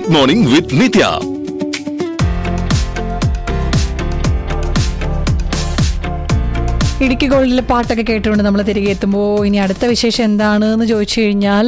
mid morning with Nithya Idukki ഗോൾഡിലെ പാട്ടൊക്കെ കേട്ടുകൊണ്ട് നമ്മൾ തിരികെ എത്തുമ്പോൾ ഇനി അടുത്ത വിശേഷം എന്താണ് എന്ന് ചോദിച്ചു കഴിഞ്ഞാൽ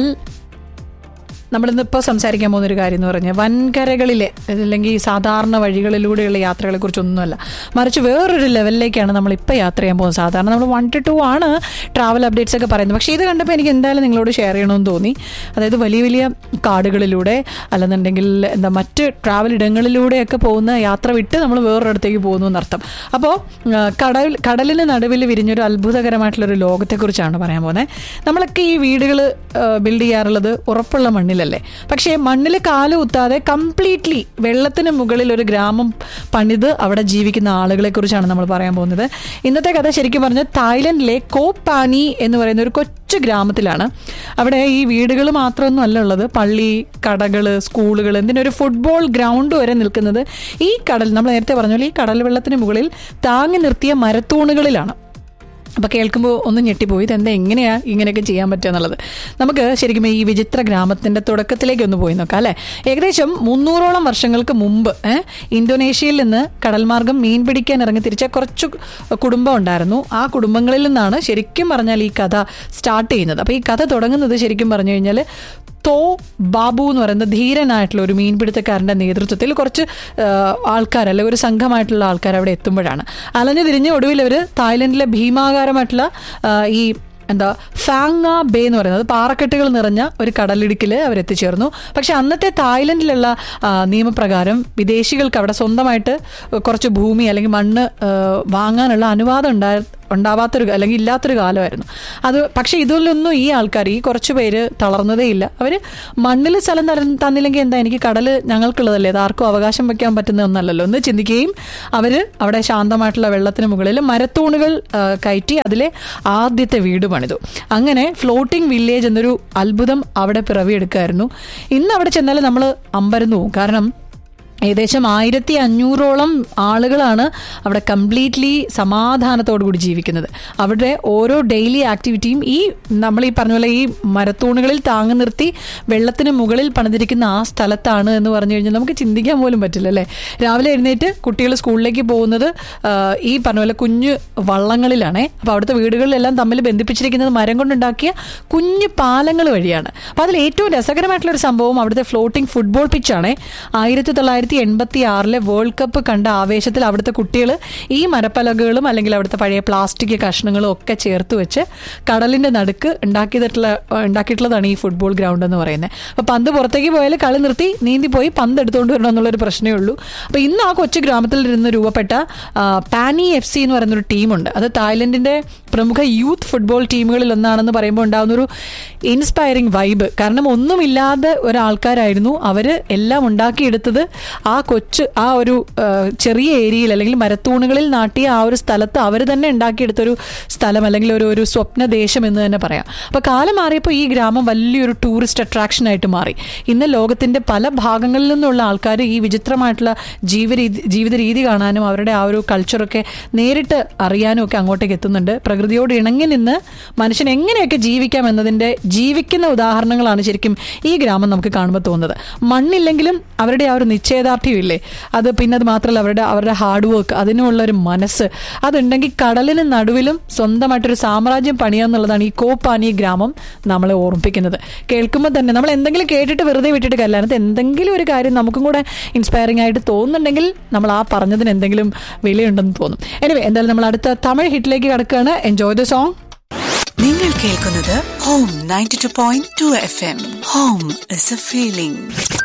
നമ്മളിന്നിപ്പോൾ സംസാരിക്കാൻ പോകുന്ന ഒരു കാര്യം എന്ന് പറഞ്ഞാൽ വൻകരകളിലെ അല്ലെങ്കിൽ സാധാരണ വഴികളിലൂടെയുള്ള യാത്രകളെ കുറിച്ചൊന്നുമല്ല മറിച്ച് വേറൊരു ലെവലിലേക്കാണ് നമ്മൾ ഇപ്പോൾ യാത്ര ചെയ്യാൻ പോകുന്നത് സാധാരണ നമ്മൾ വൺ ടു ടു ആണ് ട്രാവൽ അപ്ഡേറ്റ്സ് ഒക്കെ പറയുന്നത് പക്ഷേ ഇത് കണ്ടപ്പോൾ എനിക്ക് എന്തായാലും നിങ്ങളോട് ഷെയർ ചെയ്യണമെന്ന് തോന്നി അതായത് വലിയ വലിയ കാടുകളിലൂടെ അല്ലെന്നുണ്ടെങ്കിൽ എന്താ മറ്റ് ട്രാവൽ ഇടങ്ങളിലൂടെയൊക്കെ പോകുന്ന യാത്ര വിട്ട് നമ്മൾ വേറൊരിടത്തേക്ക് പോകുന്നു എന്നർത്ഥം അപ്പോൾ കടൽ കടലിന് നടുവിൽ വിരിഞ്ഞൊരു അത്ഭുതകരമായിട്ടുള്ളൊരു ലോകത്തെക്കുറിച്ചാണ് പറയാൻ പോകുന്നത് നമ്മളൊക്കെ ഈ വീടുകൾ ബിൽഡ് ചെയ്യാറുള്ളത് ഉറപ്പുള്ള മണ്ണിലല്ലേ പക്ഷേ മണ്ണിൽ കാല് കുത്താതെ കംപ്ലീറ്റ്ലി വെള്ളത്തിന് മുകളിൽ ഒരു ഗ്രാമം പണിത് അവിടെ ജീവിക്കുന്ന ആളുകളെ കുറിച്ചാണ് നമ്മൾ പറയാൻ പോകുന്നത് ഇന്നത്തെ കഥ ശരിക്കും പറഞ്ഞാൽ തായ്ലൻഡിലെ കോപ്പാനി എന്ന് പറയുന്ന ഒരു കൊച്ചു ഗ്രാമത്തിലാണ് അവിടെ ഈ വീടുകൾ മാത്രമൊന്നും അല്ല ഉള്ളത് പള്ളി കടകൾ സ്കൂളുകൾ എന്തിനൊരു ഫുട്ബോൾ ഗ്രൗണ്ട് വരെ നിൽക്കുന്നത് ഈ കടൽ നമ്മൾ നേരത്തെ പറഞ്ഞ പോലെ ഈ കടൽ വെള്ളത്തിന് മുകളിൽ താങ്ങി നിർത്തിയ മരത്തൂണുകളിലാണ് അപ്പോൾ കേൾക്കുമ്പോൾ ഒന്ന് ഞെട്ടിപ്പോയി ഇതെന്താ എങ്ങനെയാ ഇങ്ങനെയൊക്കെ ചെയ്യാൻ പറ്റുക എന്നുള്ളത് നമുക്ക് ശരിക്കും ഈ വിചിത്ര ഗ്രാമത്തിന്റെ തുടക്കത്തിലേക്ക് ഒന്ന് പോയി നോക്കാം അല്ലേ ഏകദേശം മുന്നൂറോളം വർഷങ്ങൾക്ക് മുമ്പ് ഏഹ്, ഇന്തോനേഷ്യയിൽ നിന്ന് കടൽമാർഗം മീൻ പിടിക്കാൻ ഇറങ്ങി തിരിച്ച കുറച്ച് കുടുംബം ഉണ്ടായിരുന്നു ആ കുടുംബങ്ങളിൽ നിന്നാണ് ശരിക്കും പറഞ്ഞാൽ ഈ കഥ സ്റ്റാർട്ട് ചെയ്യുന്നത് അപ്പോൾ ഈ കഥ തുടങ്ങുന്നത് ശരിക്കും പറഞ്ഞു കഴിഞ്ഞാൽ തോ ബാബു എന്ന് പറയുന്ന ധീരനായിട്ടുള്ള ഒരു മീൻപിടുത്തക്കാരന്റെ നേതൃത്വത്തിൽ കുറച്ച് ആൾക്കാർ അല്ലെ ഒരു സംഘമായിട്ടുള്ള ആൾക്കാർ അവിടെ എത്തുമ്പോഴാണ് അലഞ്ഞു തിരിഞ്ഞ് ഒടുവിൽ അവർ തായ്ലൻഡിലെ ഭീമാകാരമായിട്ടുള്ള ആ, ഈ എന്താ ഫാങ്ങ ബേ എന്ന് പറയുന്നത് പാറക്കെട്ടുകൾ നിറഞ്ഞ ഒരു കടലിടുക്കിൽ അവർ എത്തിച്ചേർന്നു പക്ഷെ അന്നത്തെ തായ്ലൻഡിലുള്ള ആ, നിയമപ്രകാരം വിദേശികൾക്ക് അവിടെ സ്വന്തമായിട്ട് കുറച്ച് ഭൂമി അല്ലെങ്കിൽ മണ്ണ് ആ, വാങ്ങാനുള്ള അനുവാദം ഉണ്ടായ ഉണ്ടാവാത്തൊരു അല്ലെങ്കിൽ ഇല്ലാത്തൊരു കാലമായിരുന്നു അത് പക്ഷേ ഇതിലൊന്നും ഈ ആൾക്കാർ ഈ കുറച്ച് പേര് തളർന്നതേ ഇല്ല അവർ മണ്ണിൽ സ്ഥലം തര- തന്നില്ലെങ്കിൽ എന്താ എനിക്ക് കടൽ ഞങ്ങൾക്കുള്ളതല്ലേ അത് ആർക്കും അവകാശം വയ്ക്കാൻ പറ്റുന്ന ഒന്നല്ലല്ലോ എന്ന് ചിന്തിക്കുകയും അവർ അവിടെ ശാന്തമായിട്ടുള്ള വെള്ളത്തിന് മുകളിൽ മരത്തൂണുകൾ ആ, കയറ്റി അതിലെ ആദ്യത്തെ വീട് പണിതു അങ്ങനെ ഫ്ലോട്ടിംഗ് വില്ലേജ് എന്നൊരു അത്ഭുതം അവിടെ പിറവിയെടുക്കായിരുന്നു ഇന്ന് അവിടെ ചെന്നാൽ നമ്മൾ അമ്പരന്നു പോകും കാരണം ഏകദേശം ആയിരത്തി അഞ്ഞൂറോളം ആളുകളാണ് അവിടെ കംപ്ലീറ്റ്ലി സമാധാനത്തോടു കൂടി ജീവിക്കുന്നത് അവരുടെ ഓരോ ഡെയിലി ആക്ടിവിറ്റിയും ഈ നമ്മൾ ഈ പറഞ്ഞ പോലെ ഈ മരത്തൂണുകളിൽ താങ്ങി നിർത്തി വെള്ളത്തിന് മുകളിൽ പണിതിരിക്കുന്ന ആ സ്ഥലത്താണ് എന്ന് പറഞ്ഞു കഴിഞ്ഞാൽ നമുക്ക് ചിന്തിക്കാൻ പോലും പറ്റില്ല അല്ലേ രാവിലെ എഴുന്നേറ്റ് കുട്ടികൾ സ്കൂളിലേക്ക് പോകുന്നത് ആ, ഈ പറഞ്ഞ പോലെ കുഞ്ഞു വള്ളങ്ങളിലാണേ അപ്പോൾ അവിടുത്തെ വീടുകളിലെല്ലാം തമ്മിൽ ബന്ധിപ്പിച്ചിരിക്കുന്നത് മരം കൊണ്ടുണ്ടാക്കിയ കുഞ്ഞു പാലങ്ങൾ വഴിയാണ് അപ്പോൾ അതിൽ ഏറ്റവും രസകരമായിട്ടുള്ള ഒരു സംഭവം അവിടുത്തെ ഫ്ലോട്ടിംഗ് ഫുട്ബോൾ പിച്ചാണ് ആയിരത്തി തൊള്ളായിരത്തി എൺപത്തി ആറിലെ വേൾഡ് കപ്പ് കണ്ട ആവേശത്തിൽ അവിടുത്തെ കുട്ടികൾ ഈ മരപ്പലകകളും അല്ലെങ്കിൽ അവിടുത്തെ പഴയ പ്ലാസ്റ്റിക് കഷ്ണങ്ങളും ഒക്കെ ചേർത്ത് വെച്ച് കടലിന്റെ നടുക്ക് ഉണ്ടാക്കിയിട്ടുള്ള ഉണ്ടാക്കിയിട്ടുള്ളതാണ് ഈ ഫുട്ബോൾ ഗ്രൗണ്ട് എന്ന് പറയുന്നത് അപ്പോൾ പന്ത് പുറത്തേക്ക് പോയാൽ കളി നിർത്തി നീന്തി പോയി പന്ത് എടുത്തുകൊണ്ട് വരണം എന്നുള്ളൊരു പ്രശ്നമേ ഉള്ളൂ അപ്പോൾ ഇന്ന് ആ കൊച്ചു ഗ്രാമത്തിൽ നിന്ന് രൂപപ്പെട്ട ആ, പാനി എഫ് സി എന്ന് പറയുന്ന ഒരു ടീമുണ്ട് അത് തായ്ലൻഡിന്റെ പ്രമുഖ യൂത്ത് ഫുട്ബോൾ ടീമുകളിൽ ഒന്നാണെന്ന് പറയുമ്പോൾ ഉണ്ടാകുന്ന ഒരു ഇൻസ്പയറിംഗ് വൈബ് കാരണം ഒന്നുമില്ലാതെ ഒരാൾക്കാരായിരുന്നു അവർ എല്ലാം ഉണ്ടാക്കിയെടുത്തത് ആ കൊച്ചു ആ ഒരു ആ, ചെറിയ ഏരിയയിൽ അല്ലെങ്കിൽ മരത്തൂണുകളിൽ നാട്ടിയ ആ ഒരു സ്ഥലത്ത് അവർ തന്നെ ഉണ്ടാക്കിയെടുത്തൊരു സ്ഥലം അല്ലെങ്കിൽ ഒരു ഒരു സ്വപ്നദേശം എന്ന് തന്നെ പറയാം അപ്പോൾ കാലം മാറിയപ്പോൾ ഈ ഗ്രാമം വലിയൊരു ടൂറിസ്റ്റ് അട്രാക്ഷൻ ആയിട്ട് മാറി ഇന്ന് ലോകത്തിന്റെ പല ഭാഗങ്ങളിൽ നിന്നുള്ള ആൾക്കാർ ഈ വിചിത്രമായിട്ടുള്ള ജീവിത ജീവിത രീതി കാണാനും അവരുടെ ആ ഒരു കൾച്ചറൊക്കെ നേരിട്ട് അറിയാനും ഒക്കെ അങ്ങോട്ടേക്ക് എത്തുന്നുണ്ട് പ്രകൃതിയോട് ഇണങ്ങി നിന്ന് മനുഷ്യൻ എങ്ങനെയൊക്കെ ജീവിക്കാം എന്നതിന്റെ ജീവിക്കുന്ന ഉദാഹരണങ്ങളാണ് ശരിക്കും ഈ ഗ്രാമം നമുക്ക് കാണുമ്പോൾ തോന്നുന്നത് മണ്ണില്ലെങ്കിലും അവരുടെ ആ ഒരു നിശ്ചയദാർഢ്യം ഇല്ലേ അത് പിന്നെ അത് മാത്രമല്ല അവരുടെ അവരുടെ ഹാർഡ് വർക്ക് അതിനുള്ള ഒരു മനസ്സ് അതുണ്ടെങ്കിൽ കടലിന് നടുവിലും സ്വന്തമായിട്ടൊരു സാമ്രാജ്യം പണിയാന്നുള്ളതാണ് ഈ കോപ്പാനി ഗ്രാമം നമ്മളെ ഓർമ്മിപ്പിക്കുന്നത് കേൾക്കുമ്പോൾ തന്നെ നമ്മൾ എന്തെങ്കിലും കേട്ടിട്ട് വെറുതെ വിട്ടിട്ട് കാര്യമില്ല അതിനകത്ത് എന്തെങ്കിലും ഒരു കാര്യം നമുക്കും കൂടെ ഇൻസ്പയറിംഗ് ആയിട്ട് തോന്നുന്നുണ്ടെങ്കിൽ നമ്മൾ ആ പറഞ്ഞതിന് എന്തെങ്കിലും വിലയുണ്ടെന്ന് തോന്നും എനിവേ എന്തായാലും നമ്മൾ അടുത്ത തമിഴ് ഹിറ്റിലേക്ക് കിടക്കുകയാണ് എൻജോയ് ദ സോങ് നിങ്ങൾ കേൾക്കുന്നത് home ninety two point two F M home is a feeling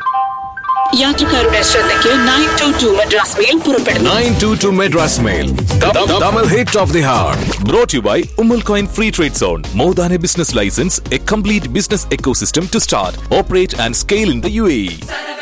യാത്രക്കാരുടെ ശ്രദ്ധയ്ക്ക് nine two two Madras mail പുറപ്പെടുന്നു nine two two Madras mail Tamil hit of the heart brought you by Umm Al Quwain free trade zone more than a business license a complete business ecosystem to start operate and scale in the U A